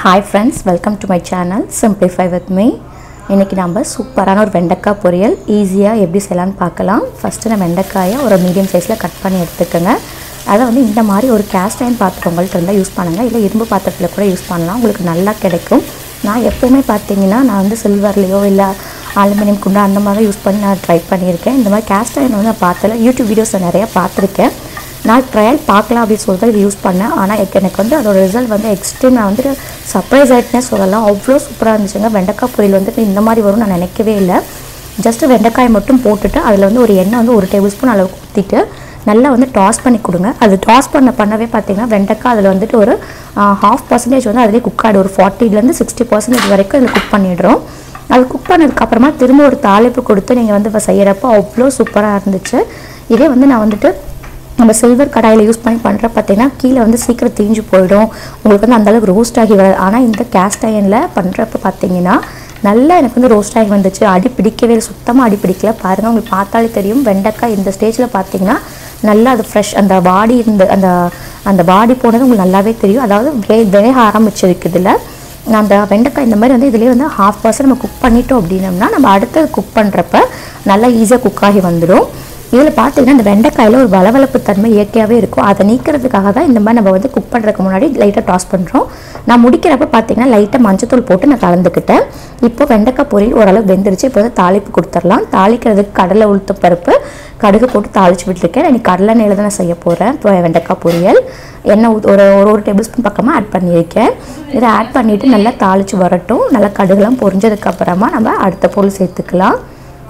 hi friends welcome to my channel simplify with me இன்றைக்கி நம்ம சூப்பரான ஒரு வெண்டைக்காய் பொரியல் ஈஸியாக எப்படி செய்யலாம்னு பார்க்கலாம் ஃபஸ்ட்டு நான் வெண்டைக்காயை ஒரு மீடியம் சைஸில் கட் பண்ணி எடுத்துக்கோங்க அதை வந்து இந்த மாதிரி ஒரு கேஸ்ட் அயன் பாத்திரம் உங்கள்கிட்ட இருந்தால் யூஸ் பண்ணுங்கள் இல்லை இரும்பு பாத்திரத்தில் கூட யூஸ் பண்ணலாம் உங்களுக்கு நல்லா கிடைக்கும் நான் எப்போவுமே பார்த்தீங்கன்னா நான் வந்து சில்வர்லேயோ இல்லை அலுமினியம் குண்டா அந்த மாதிரி யூஸ் பண்ணி நான் ட்ரை பண்ணியிருக்கேன் இந்த மாதிரி கேஸ்ட் அயன் வந்து நான் பார்த்தல யூடியூப் வீடியோஸில் நிறையா பார்த்துருக்கேன் நான் ட்ரையல் பார்க்கலாம் அப்படின்னு சொல்லிட்டு இது யூஸ் பண்ணேன் ஆனால் எனக்கு எனக்கு வந்து அதோட ரிசல்ட் வந்து எக்ஸ்ட்ரீம் நான் வந்துட்டு சர்ப்ரைஸ் ஆகிட்டுனே சொல்லலாம் அவ்வளோ சூப்பராக இருந்துச்சுங்க வெண்டைக்காய் பொரியல் வந்துட்டு இந்த மாதிரி வரும் நான் நினைக்கவே இல்லை ஜஸ்ட்டு வெண்டைக்காயை மட்டும் போட்டுட்டு அதில் வந்து ஒரு எண்ணெய் வந்து ஒரு டேபிள் ஸ்பூன் அளவு ஊற்றிட்டு நல்லா வந்து டாஸ் பண்ணி கொடுங்க அது டாஸ் பண்ண பண்ணவே பார்த்தீங்கன்னா வெண்டைக்காய் அதில் வந்துட்டு ஒரு ஹாஃப் பர்சன்டேஜ் வந்து அதிலே குக் ஆகிடும் ஒரு ஃபார்ட்டிலேருந்து சிக்ஸ்டி பர்சன்டேஜ் வரைக்கும் அதில் குக் பண்ணிடுறோம் அது குக் பண்ணதுக்கப்புறமா திரும்ப ஒரு தாளிப்பு கொடுத்து நீங்கள் வந்து இப்போ செய்கிறப்போ அவ்வளோ சூப்பராக இருந்துச்சு இதே வந்து நான் வந்துட்டு நம்ம சில்வர் கடாயில் யூஸ் பண்ணி பண்ணுற பார்த்தீங்கன்னா கீழே வந்து சீக்கிரம் தீஞ்சு போயிடும் உங்களுக்கு வந்து அந்தளவுக்கு ரோஸ்ட் ஆகி வராது ஆனால் இந்த கேஸ்ட் அயனில் பண்ணுறப்ப பார்த்தீங்கன்னா நல்லா எனக்கு வந்து ரோஸ்ட் ஆகி வந்துச்சு அடி பிடிக்கவே இல்லை சுத்தமாக அடி பிடிக்கல பாருங்கள் உங்களுக்கு பார்த்தாலே தெரியும் வெண்டைக்காய் இந்த ஸ்டேஜில் பார்த்தீங்கன்னா நல்லா அது ஃப்ரெஷ் அந்த பாடி இருந்த அந்த அந்த பாடி போனது உங்களுக்கு நல்லாவே தெரியும் அதாவது வே வேக ஆரம்பிச்சிருக்கு இதில் அந்த வெண்டைக்காய் இந்த மாதிரி வந்து இதுலேயே வந்து ஹாஃப் பர்சன்ட் நம்ம குக் பண்ணிட்டோம் அப்படின்னம்னா நம்ம அடுத்தது குக் பண்ணுறப்ப நல்லா ஈஸியாக குக் ஆகி வந்துடும் இதில் பார்த்தீங்கன்னா இந்த வெண்டைக்காயில் ஒரு வளவளப்பு தன்மை இயற்கையாகவே இருக்கும் அதை நீக்கிறதுக்காக தான் இந்த மாதிரி நம்ம வந்து குக் பண்ணுறதுக்கு முன்னாடி லைட்டாக டாஸ் பண்ணுறோம் நான் முடிக்கிறப்ப பார்த்தீங்கன்னா லைட்டாக மஞ்சத்தூள் போட்டு நான் கலந்துக்கிட்டேன் இப்போ வெண்டைக்காய் பொரியல் ஓரளவு வெந்துருச்சு இப்போ வந்து தாளிப்பு கொடுத்துடலாம் தாளிக்கிறதுக்கு கடலை உளுத்த பருப்பு கடுகு போட்டு தாளிச்சு விட்டுருக்கேன் இன்னைக்கு கடலை நெய்யில் தான் நான் செய்ய போகிறேன் இப்போ வெண்டைக்காய் பொரியல் எண்ணெய் ஊத் ஒரு ஒரு ஒரு டேபிள் ஸ்பூன் பக்கமாக ஆட் பண்ணியிருக்கேன் இதை ஆட் பண்ணிவிட்டு நல்லா தாளித்து வரட்டும் நல்லா கடுகுலாம் பொரிஞ்சதுக்கப்புறமா நம்ம அடுத்த பொருள் சேர்த்துக்கலாம்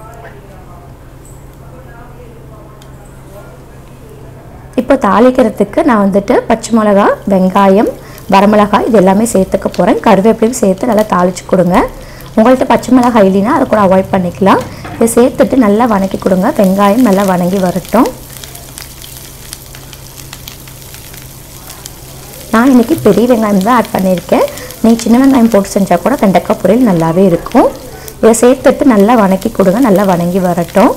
இப்போ தாளிக்கிறதுக்கு நான் வந்துட்டு பச்சை மிளகா வெங்காயம் வரமிளகாய் இது எல்லாமே சேர்த்துக்க போகிறேன் கருவேப்பிலையும் சேர்த்து நல்லா தாளித்து கொடுங்க உங்கள்கிட்ட பச்சை மிளகாய் இல்லைன்னா அதை கூட அவாய்ட் பண்ணிக்கலாம் இதை சேர்த்துட்டு நல்லா வணக்கி கொடுங்க வெங்காயம் நல்லா வணங்கி வரட்டும் நான் இன்றைக்கி பெரிய வெங்காயம் தான் ஆட் பண்ணியிருக்கேன் நீ சின்ன வெங்காயம் போட்டு செஞ்சால் கூட வெண்டைக்காய் பொரியல் நல்லாவே இருக்கும் இதை சேர்த்துட்டு நல்லா வணக்கி கொடுங்க நல்லா வணங்கி வரட்டும்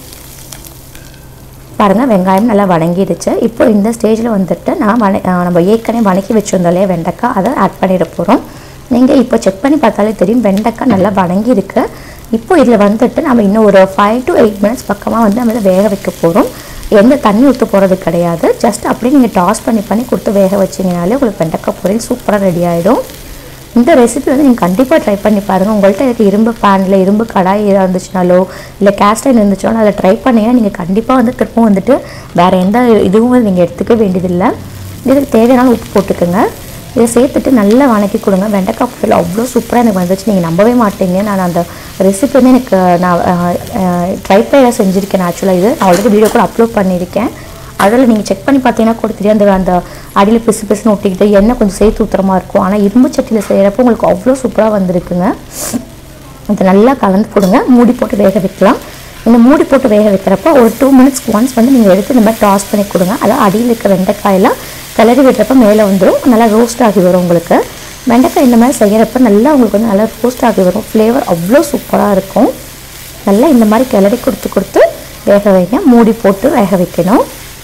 பாருங்கள் வெங்காயம் நல்லா வணங்கிடுச்சு இப்போ இந்த ஸ்டேஜில் வந்துட்டு நான் வண நம்ம ஏற்கனவே வணக்கி வச்சுருந்தோம் இல்லையா வெண்டைக்காய் அதை ஆட் பண்ணிட போகிறோம் நீங்கள் இப்போ செக் பண்ணி பார்த்தாலே தெரியும் வெண்டைக்காய் நல்லா வணங்கி இருக்கு இப்போ இதில் வந்துட்டு நம்ம இன்னும் ஒரு ஃபைவ் டு எயிட் மினிட்ஸ் பக்கமாக வந்து நம்ம இதை வேக வைக்க போகிறோம் எந்த தண்ணி ஊற்ற போகிறது கிடையாது ஜஸ்ட் அப்படியே நீங்கள் டாஸ் பண்ணி பண்ணி கொடுத்து வேக வச்சிங்கனாலே உங்களுக்கு வெண்டைக்காய் பொரியல் சூப்பராக ரெடி ஆகிடும் இந்த ரெசிபி வந்து நீங்கள் கண்டிப்பாக ட்ரை பண்ணி பாருங்கள் உங்கள்கிட்ட இருக்க இரும்பு பேனில் இரும்பு கடாய் ஏதாவது இருந்துச்சுனாலோ இல்லை கேஸ்டைன் இருந்துச்சுனாலும் அதில் ட்ரை பண்ணிங்கன்னா நீங்கள் கண்டிப்பாக வந்து திருப்பவும் வந்துட்டு வேறு எந்த இதுவும் வந்து நீங்கள் எடுத்துக்க வேண்டியதில்லை இதுக்கு தேவையான உப்பு போட்டுக்கோங்க இதை சேர்த்துட்டு நல்லா வணக்கி கொடுங்க வெண்டைக்காய் பொரியல் அவ்வளோ சூப்பராக எனக்கு வந்துச்சு நீங்கள் நம்பவே மாட்டீங்க நான் அந்த ரெசிபி வந்து எனக்கு நான் ட்ரை பண்ண செஞ்சுருக்கேன் ஆக்சுவலாக இது நான் ஆல்ரெடி வீடியோ கூட அப்லோட் பண்ணியிருக்கேன் அதில் நீங்கள் செக் பண்ணி பார்த்தீங்கன்னா கூட தெரியும் அந்த அந்த அடியில் பிசு பிசுன்னு ஒட்டிக்கிட்டு எண்ணெய் கொஞ்சம் சேர்த்து ஊத்துறமா இருக்கும் ஆனால் இரும்பு சட்டியில் செய்கிறப்போ உங்களுக்கு அவ்வளோ சூப்பராக வந்திருக்குங்க இதை நல்லா கலந்து கொடுங்க மூடி போட்டு வேக வைக்கலாம் இந்த மூடி போட்டு வேக வைக்கிறப்போ ஒரு டூ மினிட்ஸ் ஒன்ஸ் வந்து நீங்கள் எடுத்து இந்த மாதிரி டாஸ் பண்ணி கொடுங்க அதாவது அடியில் இருக்க வெண்டைக்காயெல்லாம் கிளறி விடுறப்ப மேலே வந்துடும் நல்லா ரோஸ்ட் ஆகி வரும் உங்களுக்கு வெண்டைக்காய் இந்த மாதிரி செய்கிறப்ப நல்லா உங்களுக்கு வந்து நல்லா ரோஸ்ட் ஆகி வரும் ஃப்ளேவர் அவ்வளோ சூப்பராக இருக்கும் நல்லா இந்த மாதிரி கிளறி கொடுத்து கொடுத்து வேக வைங்க மூடி போட்டு வேக வைக்கணும்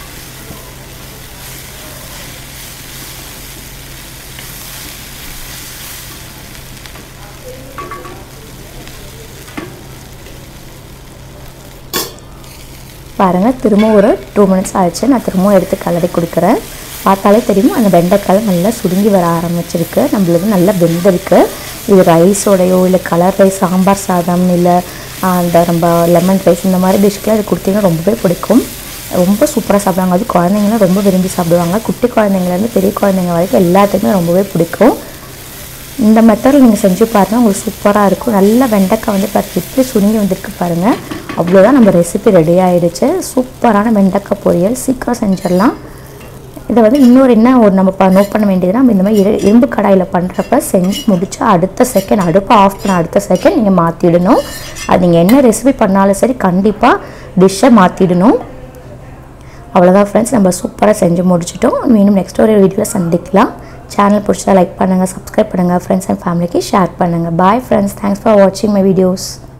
பாருங்கள் திரும்ப ஒரு டூ மினிட்ஸ் ஆயிடுச்சு நான் திரும்பவும் எடுத்து கலரி கொடுக்குறேன் பார்த்தாலே தெரியும் அந்த வெண்டைக்காய் நல்லா சுருங்கி வர ஆரம்பிச்சிருக்கு நம்மளுக்கு நல்லா வெந்திருக்கு இது ரைஸோடையோ இல்லை கலர் ரைஸ் சாம்பார் சாதம் இல்லை அந்த நம்ம லெமன் ரைஸ் இந்த மாதிரி டிஷ்க்கெலாம் இது கொடுத்தீங்கன்னா ரொம்பவே பிடிக்கும் ரொம்ப சூப்பராக சாப்பிடுவாங்க அது குழந்தைங்களாம் ரொம்ப விரும்பி சாப்பிடுவாங்க குட்டி குழந்தைங்கலேருந்து பெரிய குழந்தைங்க வரைக்கும் எல்லாத்துக்குமே ரொம்பவே பிடிக்கும் இந்த மெத்தடில் நீங்கள் செஞ்சு பாருங்கள் உங்களுக்கு சூப்பராக இருக்கும் நல்லா வெண்டைக்காய் வந்து பார்த்து எப்படி சுருங்கி வந்திருக்கு பாருங்கள் அவ்வளோதான் நம்ம ரெசிபி ரெடி ஆகிடுச்சு சூப்பரான வெண்டைக்காய் பொரியல் சீக்கிரம் செஞ்சிடலாம் இதை வந்து இன்னொரு என்ன ஒரு நம்ம ப நோட் பண்ண வேண்டியதுன்னா நம்ம இந்த மாதிரி இரு இரும்பு கடாயில் பண்ணுறப்ப செஞ்சு முடிச்சு அடுத்த செகண்ட் அடுப்பை ஆஃப் பண்ண அடுத்த செகண்ட் நீங்கள் மாற்றிடணும் அது நீங்கள் என்ன ரெசிபி பண்ணாலும் சரி கண்டிப்பாக டிஷ்ஷை மாற்றிடணும் அவ்வளோதான் ஃப்ரெண்ட்ஸ் நம்ம சூப்பராக செஞ்சு முடிச்சிட்டோம் மீண்டும் நெக்ஸ்ட் ஒரு வீடியோவில் சந்திக்கலாம் சேனல் பிடிச்சா லைக் பண்ணுங்கள் சப்ஸ்கிரைப் பண்ணுங்கள் ஃப்ரெண்ட்ஸ் அண்ட் ஃபேமிலிக்கு ஷேர் பண்ணுங்கள் பாய் ஃப்ரெண்ட்ஸ் தேங்க்ஸ் ஃபார் வாட்சிங் மை வீடியோஸ்